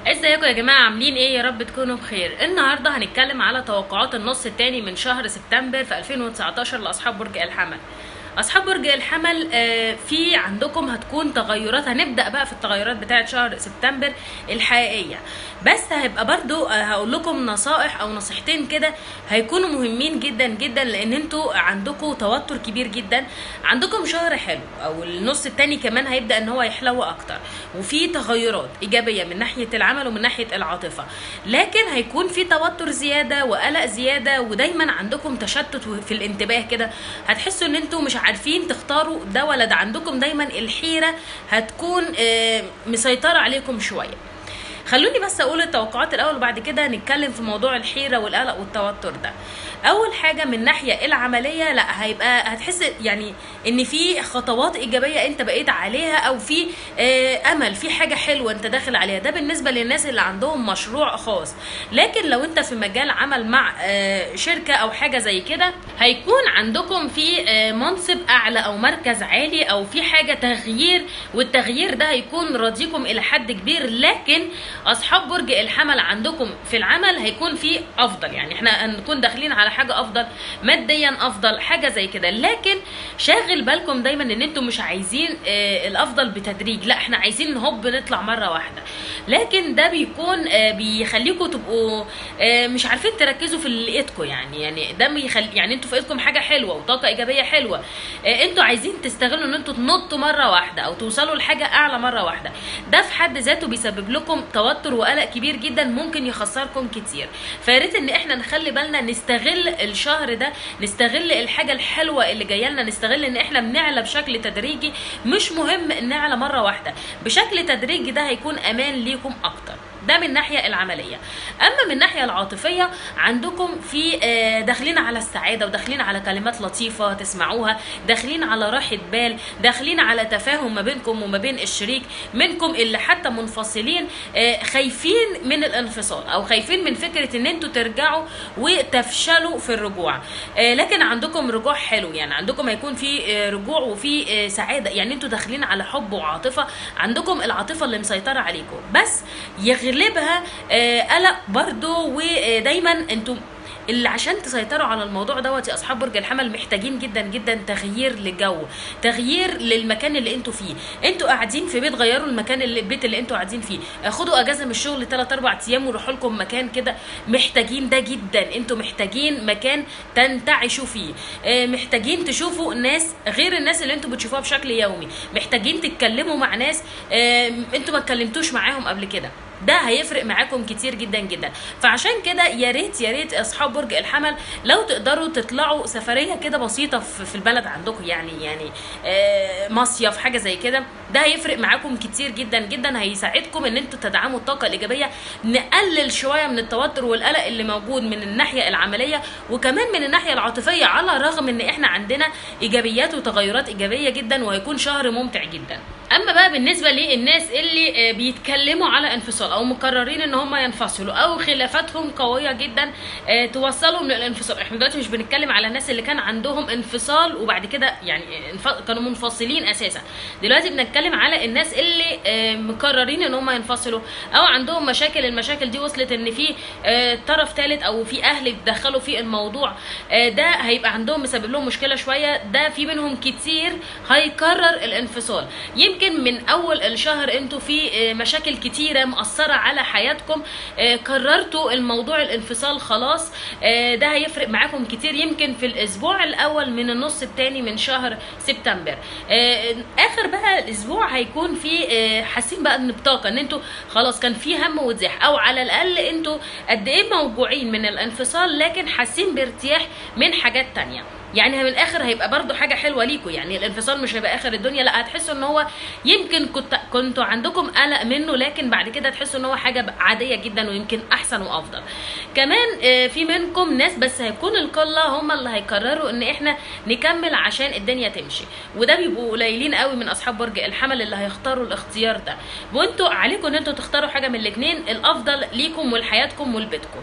ازيكم يا جماعه عاملين ايه يا رب تكونوا بخير النهارده هنتكلم على توقعات النص الثاني من شهر سبتمبر في 2019 لاصحاب برج الحمل اصحاب برج الحمل آه، في عندكم هتكون تغيرات هنبدا بقى في التغيرات بتاعه شهر سبتمبر الحقيقيه بس هيبقى برضو آه، هقول لكم نصائح او نصيحتين كده هيكونوا مهمين جدا جدا لان انتوا عندكم توتر كبير جدا عندكم شهر حلو او النص التاني كمان هيبدا ان هو يحلو اكتر وفي تغيرات ايجابيه من ناحيه العمل ومن ناحيه العاطفه لكن هيكون في توتر زياده وقلق زياده ودايما عندكم تشتت في الانتباه كده هتحسوا ان انتوا مش عارفين تختاروا ده ولا ده عندكم دايما الحيره هتكون آه، مسيطره عليكم شويه خلوني بس اقول التوقعات الاول وبعد كده نتكلم في موضوع الحيره والقلق والتوتر ده اول حاجه من الناحيه العمليه لا هيبقى هتحس يعني ان في خطوات ايجابيه انت بقيت عليها او في آه، امل في حاجه حلوه انت داخل عليها ده بالنسبه للناس اللي عندهم مشروع خاص لكن لو انت في مجال عمل مع آه، شركه او حاجه زي كده هيكون عندكم في آه، منصب اعلى او مركز عالي او في حاجه تغيير والتغيير ده هيكون راضيكم الى حد كبير لكن اصحاب برج الحمل عندكم في العمل هيكون في افضل يعني احنا هنكون داخلين على حاجه افضل ماديا افضل حاجه زي كده لكن شاغل بالكم دايما ان انتم مش عايزين آه، الافضل بتدريج لا احنا عايزين هوب نطلع مره واحده لكن ده بيكون آه، بيخليكم تبقوا آه، مش عارفين تركزوا في اللي ايدكم يعني يعني ده بيخلي يعني انتوا في ايدكم حاجه حلوه وطاقه ايجابيه حلوه آه، انتوا عايزين تستغلوا ان انتوا تنطوا مره واحده او توصلوا لحاجه اعلى مره واحده ده في حد ذاته بيسبب لكم توتر وقلق كبير جدا ممكن يخسركم كتير فيا ريت ان احنا نخلي بالنا نستغل الشهر ده نستغل الحاجه الحلوه اللي جايه لنا نستغل ان احنا بنعلى بشكل تدريجي مش مهم نعلى مره واحده بشكل تدريجي ده هيكون امان ليكم اكتر ده من الناحيه العمليه اما من الناحيه العاطفيه عندكم في آه، داخلين على السعاده وداخلين على كلمات لطيفه تسمعوها داخلين على راحه بال داخلين على تفاهم ما بينكم وما بين الشريك منكم اللي حتى منفصلين آه، خايفين من الانفصال او خايفين من فكره ان انتوا ترجعوا وتفشلوا في الرجوع آه، لكن عندكم رجوع حلو يعني عندكم هيكون في آه، رجوع وفي آه، سعاده يعني انتوا داخلين على حب وعاطفه عندكم العاطفه اللي مسيطره عليكم بس يغلبها آه، قلق برضو ودايما انتوا اللي عشان تسيطروا على الموضوع دوت يا اصحاب برج الحمل محتاجين جدا جدا تغيير للجو تغيير للمكان اللي انتوا فيه انتوا قاعدين في بيت غيروا المكان اللي البيت اللي انتوا قاعدين فيه خدوا اجازه من الشغل 3 4 ايام وروحوا لكم مكان كده محتاجين ده جدا انتوا محتاجين مكان تنتعشوا فيه آه، محتاجين تشوفوا ناس غير الناس اللي انتوا بتشوفوها بشكل يومي محتاجين تتكلموا مع ناس آه، انتوا ما اتكلمتوش معاهم قبل كده ده هيفرق معاكم كتير جدا جدا فعشان كده يا ريت يا ريت اصحاب برج الحمل لو تقدروا تطلعوا سفريه كده بسيطه في في البلد عندكم يعني يعني آه، مصيف حاجه زي كده ده هيفرق معاكم كتير جدا جدا هيساعدكم ان انتوا تدعموا الطاقه الايجابيه نقلل شويه من التوتر والقلق اللي موجود من الناحيه العمليه وكمان من الناحيه العاطفيه على الرغم ان احنا عندنا ايجابيات وتغيرات ايجابيه جدا وهيكون شهر ممتع جدا اما بقى بالنسبه للناس اللي آه، بيتكلموا على انفصال او مقررين ان هم ينفصلوا او خلافاتهم قويه جدا آه، توصلهم للانفصال احنا دلوقتي مش بنتكلم على الناس اللي كان عندهم انفصال وبعد كده يعني انف- كانوا منفصلين اساسا دلوقتي بنتكلم على الناس اللي آه، مقررين ان هم ينفصلوا او عندهم مشاكل المشاكل دي وصلت ان في آه، طرف ثالث او في اهل اتدخلوا في الموضوع آه، ده هيبقى عندهم مسبب لهم مشكله شويه ده في منهم كتير هيكرر الانفصال يمكن من اول الشهر انتوا في آه، مشاكل كتيره مأثره على حياتكم آه، قررتوا الموضوع الانفصال خلاص آه، ده هيفرق معاكم كتير يمكن في الاسبوع الاول من النص الثاني من شهر سبتمبر آه، اخر بقى الاسبوع هيكون في آه، حاسين بقى ان بطاقه ان انتوا خلاص كان في هم وزح او على الاقل انتوا قد ايه موجوعين من الانفصال لكن حاسين بارتياح من حاجات تانية يعني من الاخر هيبقى برضو حاجه حلوه ليكم يعني الانفصال مش هيبقى اخر الدنيا لا هتحسوا ان هو يمكن كنت كنتوا عندكم قلق منه لكن بعد كده تحسوا ان هو حاجه عاديه جدا ويمكن احسن وافضل كمان آه، في منكم ناس بس هيكون القله هم اللي هيقرروا ان احنا نكمل عشان الدنيا تمشي وده بيبقوا قليلين قوي من اصحاب برج الحمل اللي هيختاروا الاختيار ده وانتوا عليكم ان انتوا تختاروا حاجه من الاثنين الافضل ليكم ولحياتكم ولبيتكم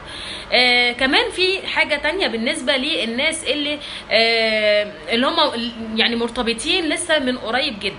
آه كمان في حاجه تانية بالنسبه للناس اللي آه اللي هم يعني مرتبطين لسه من قريب جدا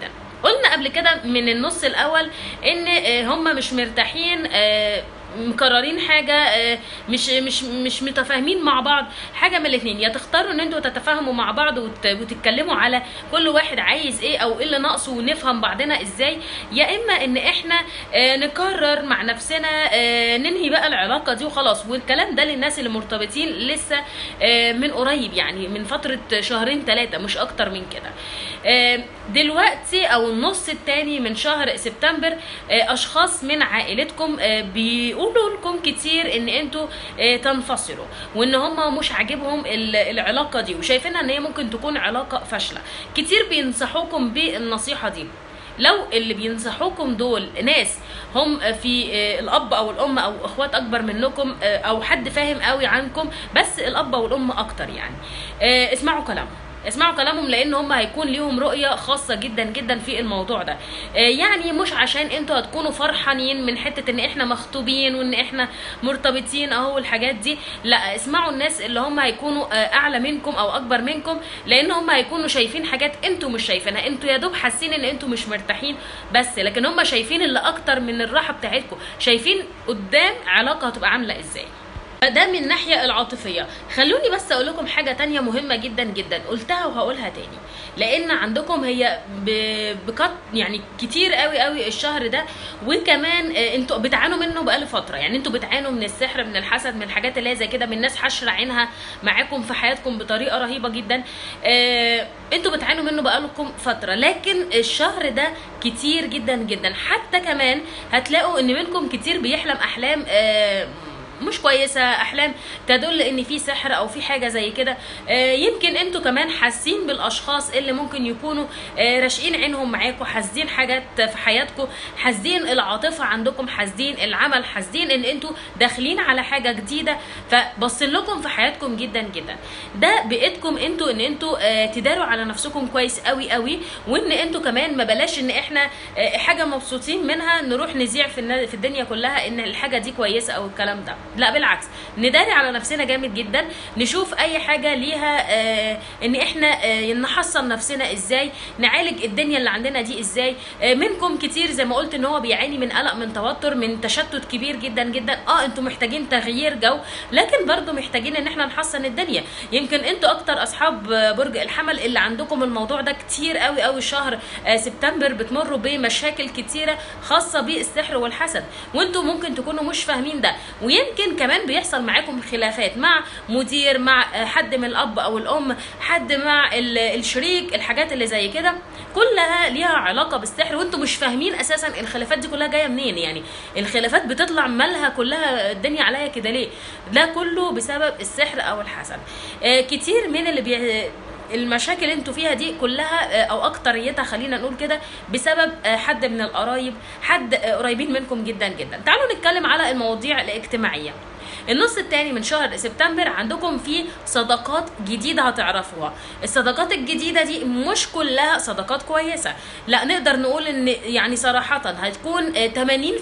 قلنا قبل كده من النص الاول ان آه، هم مش مرتاحين آه، مكررين حاجه آه، مش مش مش متفاهمين مع بعض حاجه من الاثنين يا تختاروا ان انتوا تتفاهموا مع بعض وت- وتتكلموا على كل واحد عايز ايه او ايه اللي ناقصه ونفهم بعضنا ازاي يا اما ان احنا آه، نقرر مع نفسنا آه، ننهي بقى العلاقه دي وخلاص والكلام ده للناس اللي مرتبطين لسه آه، من قريب يعني من فتره شهرين ثلاثه مش اكتر من كده آه، دلوقتي او النص التاني من شهر سبتمبر آه، اشخاص من عائلتكم آه، بيقولوا لكم كتير ان انتوا آه، تنفصلوا وان هم مش عاجبهم ال- العلاقه دي وشايفينها ان هي ممكن تكون علاقه فاشله كتير بينصحوكم بالنصيحه دي لو اللي بينصحوكم دول ناس هم في آه، الاب او الام او اخوات اكبر منكم آه، او حد فاهم قوي عنكم بس الاب او الام اكتر يعني آه، اسمعوا كلامهم اسمعوا كلامهم لان هم هيكون ليهم رؤيه خاصه جدا جدا في الموضوع ده آه، يعني مش عشان انتوا هتكونوا فرحانين من حته ان احنا مخطوبين وان احنا مرتبطين اهو الحاجات دي لا اسمعوا الناس اللي هم هيكونوا آه، اعلى منكم او اكبر منكم لان هم هيكونوا شايفين حاجات انتوا مش شايفينها انتوا يا دوب حاسين ان انتوا مش مرتاحين بس لكن هم شايفين اللي اكتر من الراحه بتاعتكم شايفين قدام علاقه هتبقى عامله ازاي ده من الناحية العاطفية خلوني بس اقول لكم حاجة تانية مهمة جدا جدا قلتها وهقولها تاني لان عندكم هي ب- بكت يعني كتير قوي قوي الشهر ده وكمان آه، انتوا بتعانوا منه بقالي فترة يعني انتوا بتعانوا من السحر من الحسد من الحاجات اللي هي زي كده من ناس حشر عينها معاكم في حياتكم بطريقة رهيبة جدا آه، انتوا بتعانوا منه بقالكم فترة لكن الشهر ده كتير جدا جدا حتى كمان هتلاقوا ان منكم كتير بيحلم احلام آه، مش كويسه احلام تدل ان في سحر او في حاجه زي كده آه، يمكن انتوا كمان حاسين بالاشخاص اللي ممكن يكونوا آه، راشقين عينهم معاكم حاسين حاجات في حياتكم حاسين العاطفه عندكم حاسين العمل حاسين ان انتوا داخلين على حاجه جديده فبصين لكم في حياتكم جدا جدا ده بايدكم انتوا ان انتوا آه، تداروا على نفسكم كويس قوي قوي وان انتوا كمان ما بلاش ان احنا آه، حاجه مبسوطين منها نروح نذيع في النا- في الدنيا كلها ان الحاجه دي كويسه او الكلام ده لا بالعكس نداري على نفسنا جامد جدا نشوف اي حاجه ليها آه ان احنا آه نحصن نفسنا ازاي نعالج الدنيا اللي عندنا دي ازاي آه منكم كتير زي ما قلت ان هو بيعاني من قلق من توتر من تشتت كبير جدا جدا اه انتوا محتاجين تغيير جو لكن برضو محتاجين ان احنا نحسن الدنيا يمكن انتوا اكتر اصحاب آه، برج الحمل اللي عندكم الموضوع ده كتير قوي قوي شهر آه سبتمبر بتمروا بمشاكل كتيره خاصه بالسحر والحسد وانتوا ممكن تكونوا مش فاهمين ده ويمكن كمان بيحصل معاكم خلافات مع مدير مع آه، حد من الاب او الام حد مع ال- الشريك الحاجات اللي زي كده كلها ليها علاقه بالسحر وانتوا مش فاهمين اساسا الخلافات دي كلها جايه منين يعني الخلافات بتطلع مالها كلها الدنيا عليا كده ليه ده كله بسبب السحر او الحسد آه، كتير من اللي بي المشاكل اللي انتوا فيها دي كلها آه، او اكتريتها خلينا نقول كده بسبب آه، حد من القرايب حد آه، قريبين منكم جدا جدا تعالوا نتكلم على المواضيع الاجتماعيه النص التاني من شهر سبتمبر عندكم فيه صداقات جديدة هتعرفوها الصداقات الجديدة دي مش كلها صداقات كويسة لا نقدر نقول ان يعني صراحة هتكون آه، 80%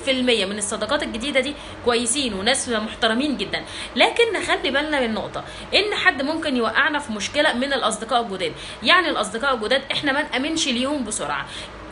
من الصداقات الجديدة دي كويسين وناس محترمين جدا لكن نخلي بالنا من نقطة ان حد ممكن يوقعنا في مشكلة من الاصدقاء الجداد يعني الاصدقاء الجداد احنا ما نامنش ليهم بسرعة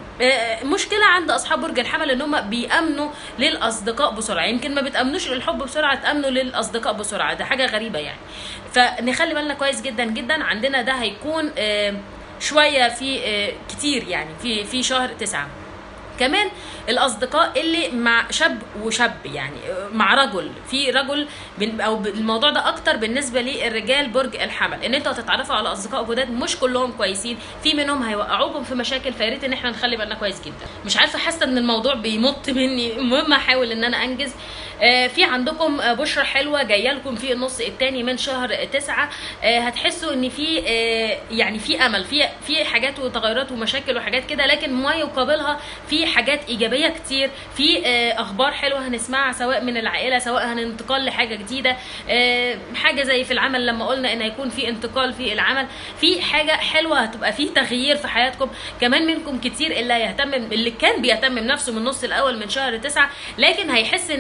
آه، مشكلة عند أصحاب برج الحمل إن هم بيأمنوا للأصدقاء بسرعة يمكن ما بتأمنوش للحب بسرعة تأمنوا للأصدقاء بسرعة ده حاجة غريبة يعني فنخلي بالنا كويس جدا جدا عندنا ده هيكون آه، شوية في آه، كتير يعني في في شهر تسعة كمان الاصدقاء اللي مع شاب وشاب يعني مع رجل في رجل بن- او الموضوع ده اكتر بالنسبه للرجال برج الحمل ان انتوا هتتعرفوا على اصدقاء جداد مش كلهم كويسين في منهم هيوقعوكم في مشاكل فيا ريت ان احنا نخلي بالنا كويس جدا مش عارفه حاسه ان الموضوع بيمط مني المهم احاول ان انا انجز آه، في عندكم آه، بشرة حلوة جاية لكم في النص التاني من شهر تسعة آه، هتحسوا ان في آه، يعني في امل في في حاجات وتغيرات ومشاكل وحاجات كده لكن ما يقابلها في حاجات ايجابية كتير في آه، اخبار حلوة هنسمعها سواء من العائلة سواء هننتقال لحاجة جديدة آه، حاجة زي في العمل لما قلنا ان هيكون في انتقال في العمل في حاجة حلوة هتبقى في تغيير في حياتكم كمان منكم كتير اللي هيهتم اللي كان بيهتم بنفسه من النص الاول من شهر تسعة لكن هيحس ان هو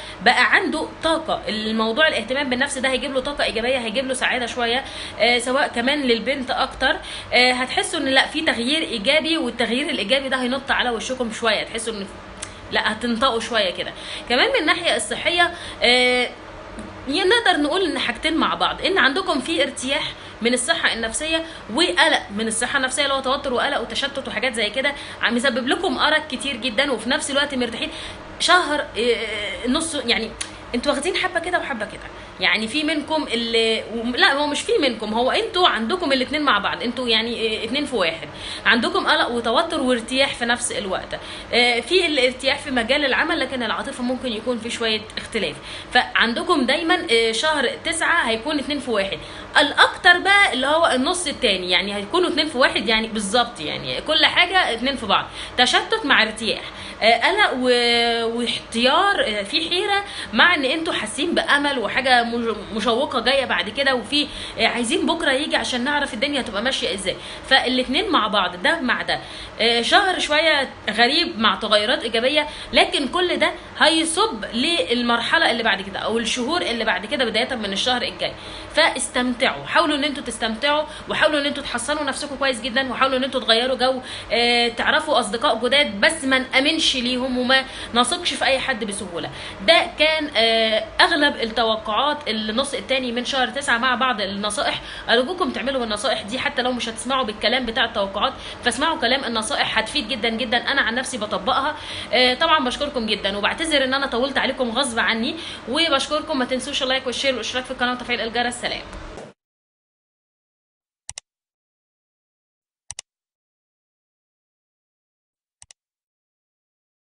بقى عنده طاقه الموضوع الاهتمام بالنفس ده هيجيب له طاقه ايجابيه هيجيب له سعاده شويه آه سواء كمان للبنت اكتر آه هتحسوا ان لا في تغيير ايجابي والتغيير الايجابي ده هينط على وشكم شويه تحسوا ان لا هتنطقوا شويه كده كمان من الناحيه الصحيه آه يعني نقدر نقول ان حاجتين مع بعض ان عندكم في ارتياح من الصحه النفسيه وقلق من الصحه النفسيه اللي هو توتر وقلق وتشتت وحاجات زي كده عم يسبب لكم ارق كتير جدا وفي نفس الوقت مرتاحين شهر آه، نص يعني انتوا واخدين حبه كده وحبه كده يعني في منكم اللي لا هو مش في منكم هو انتوا عندكم الاثنين مع بعض انتوا يعني اه، اتنين في واحد عندكم قلق وتوتر وارتياح في نفس الوقت اه، في الارتياح في مجال العمل لكن العاطفه ممكن يكون في شويه اختلاف فعندكم دايما اه، شهر تسعة هيكون اتنين في واحد الاكتر بقى اللي هو النص التاني يعني هيكونوا اتنين في واحد يعني بالظبط يعني كل حاجه اتنين في بعض تشتت مع ارتياح آه، قلق و- واحتيار آه، في حيره مع ان انتوا حاسين بامل وحاجه مج- مشوقه جايه بعد كده وفي آه، عايزين بكره يجي عشان نعرف الدنيا هتبقى ماشيه ازاي فالاتنين مع بعض ده مع ده آه، شهر شويه غريب مع تغيرات ايجابيه لكن كل ده هيصب للمرحله اللي بعد كده او الشهور اللي بعد كده بدايه من الشهر الجاي فاستمتعوا حاولوا ان انتوا تستمتعوا وحاولوا ان انتوا تحصنوا نفسكم كويس جدا وحاولوا ان انتوا تغيروا جو آه، تعرفوا اصدقاء جداد بس ما نامنش ليهم وما نثقش في اي حد بسهوله ده كان آه، اغلب التوقعات النص الثاني من شهر تسعة مع بعض النصائح ارجوكم تعملوا النصائح دي حتى لو مش هتسمعوا بالكلام بتاع التوقعات فاسمعوا كلام النصائح هتفيد جدا جدا انا عن نفسي بطبقها آه، طبعا بشكركم جدا وبعتذر ان انا طولت عليكم غصب عني وبشكركم ما تنسوش اللايك والشير والاشتراك في القناه وتفعيل الجرس سلام